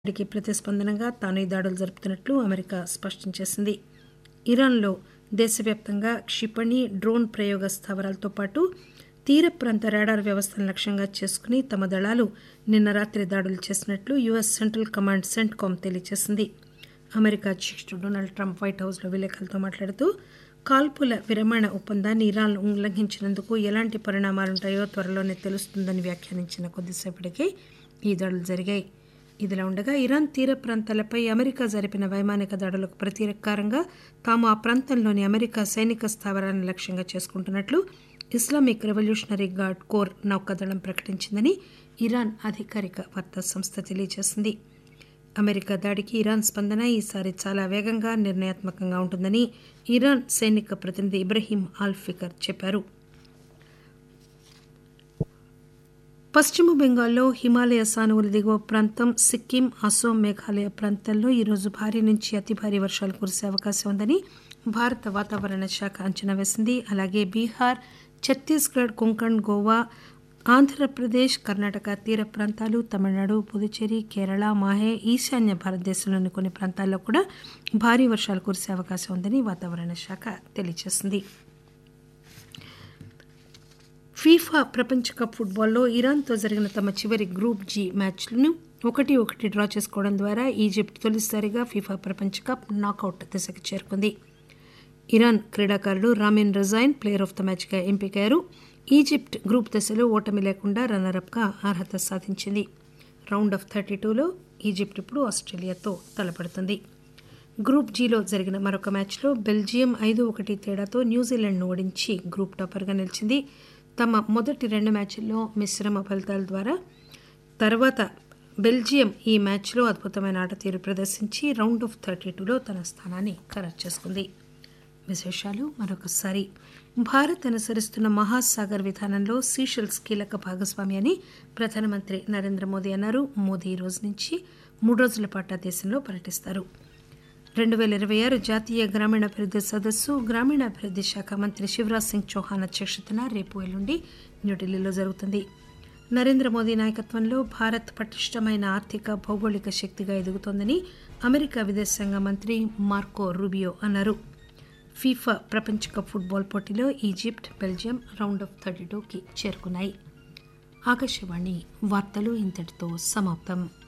దాడికి ప్రతిస్పందనగా తాను ఈ దాడులు జరుపుతున్నట్లు అమెరికా స్పష్టం చేసింది ఇరాన్లో దేశవ్యాప్తంగా క్షిపణి డ్రోన్ ప్రయోగ స్థావరాలతో పాటు తీర ప్రాంత రాడార్ వ్యవస్థను లక్ష్యంగా చేసుకుని తమ దళాలు నిన్న రాత్రి దాడులు చేసినట్లు యుఎస్ సెంట్రల్ కమాండ్ సెంట్కామ్ తెలియజేసింది అమెరికా అధ్యక్షుడు డొనాల్డ్ ట్రంప్ వైట్ హౌస్లో విలేకరులతో మాట్లాడుతూ కాల్పుల విరమణ ఒప్పందాన్ని ఇరాన్ ఉల్లంఘించినందుకు ఎలాంటి పరిణామాలుంటాయో త్వరలోనే తెలుస్తుందని వ్యాఖ్యానించిన కొద్దిసేపటికే ఈ దాడులు జరిగాయి ఇదిలా ఉండగా ఇరాన్ తీర ప్రాంతాలపై అమెరికా జరిపిన వైమానిక దాడులకు ప్రతీకారంగా తాము ఆ ప్రాంతంలోని అమెరికా సైనిక స్థావరాలను లక్ష్యంగా చేసుకుంటున్నట్లు ఇస్లామిక్ రెవల్యూషనరీ గార్డ్ కోర్ నౌకాదళం ప్రకటించిందని ఇరాన్ అధికారిక వార్తా సంస్థ తెలియజేసింది అమెరికా దాడికి ఇరాన్ స్పందన ఈసారి చాలా వేగంగా నిర్ణయాత్మకంగా ఉంటుందని ఇరాన్ సైనిక ప్రతినిధి ఇబ్రహీం ఆల్ఫికర్ చెప్పారు పశ్చిమ బెంగాల్లో హిమాలయ సానువుల దిగువ ప్రాంతం సిక్కిం అసోం మేఘాలయ ప్రాంతాల్లో ఈరోజు భారీ నుంచి అతి భారీ వర్షాలు కురిసే అవకాశం ఉందని భారత వాతావరణ శాఖ అంచనా వేసింది అలాగే బీహార్ ఛత్తీస్గఢ్ కొంకణ్ గోవా ఆంధ్రప్రదేశ్ కర్ణాటక తీర ప్రాంతాలు తమిళనాడు పుదుచ్చేరి కేరళ మాహే ఈశాన్య భారతదేశంలోని కొన్ని ప్రాంతాల్లో కూడా భారీ వర్షాలు కురిసే అవకాశం ఉందని వాతావరణ శాఖ తెలియజేసింది ఫీఫా ప్రపంచ కప్ ఫుట్బాల్లో ఇరాన్తో జరిగిన తమ చివరి గ్రూప్ జీ మ్యాచ్లను ఒకటి ఒకటి డ్రా చేసుకోవడం ద్వారా ఈజిప్ట్ తొలిసారిగా ఫీఫా ప్రపంచ కప్ నాకౌట్ దశకు చేరుకుంది ఇరాన్ క్రీడాకారుడు Ramin Rezaeian player of the మ్యాచ్గా ఎంపికయ్యారు ఈజిప్ట్ గ్రూప్ దశలో ఓటమి లేకుండా రన్నరప్గా అర్హత సాధించింది రౌండ్ ఆఫ్ థర్టీ టూలో ఈజిప్ట్ ఇప్పుడు ఆస్ట్రేలియాతో తలపడుతుంది గ్రూప్ జీలో జరిగిన మరొక మ్యాచ్లో బెల్జియం ఐదు ఒకటి తేడాతో న్యూజిలాండ్ను ఓడించి గ్రూప్ టాపర్గా నిలిచింది తమ మొదటి రెండు మ్యాచ్ల్లో మిశ్రమ ఫలితాల ద్వారా తర్వాత బెల్జియం ఈ మ్యాచ్లో అద్భుతమైన ఆట తీరు ప్రదర్శించి రౌండ్ ఆఫ్ థర్టీ టూలో తన స్థానాన్ని ఖరారు చేసుకుంది విశేషాలు మరొకసారి భారత్ అనుసరిస్తున్న మహాసాగర్ విధానంలో సీషెల్స్ కీలక భాగస్వామి అని ప్రధానమంత్రి నరేంద్ర మోదీ అన్నారు మోదీ ఈ రోజు నుంచి మూడు రోజుల పాటు ఆ దేశంలో పర్యటిస్తారు రెండు వేల ఇరవై ఆరు జాతీయ గ్రామీణాభివృద్ధి సదస్సు గ్రామీణాభివృద్ధి శాఖ మంత్రి శివరాజ్ సింగ్ చౌహాన్ అధ్యక్షతన రేపు ఎల్లుండి న్యూఢిల్లీలో జరుగుతుంది నరేంద్ర మోదీ నాయకత్వంలో భారత్ పటిష్టమైన ఆర్థిక భౌగోళిక శక్తిగా ఎదుగుతోందని అమెరికా విదేశాంగ మంత్రి మార్కో రూబియో అన్నారు ఫీఫా ప్రపంచ కప్ ఫుట్బాల్ పోటీలో Egypt Belgium round of thirty టూకి చేరుకున్నాయి ఆకాశవాణి వార్తలు ఇంతటితో సమాప్తం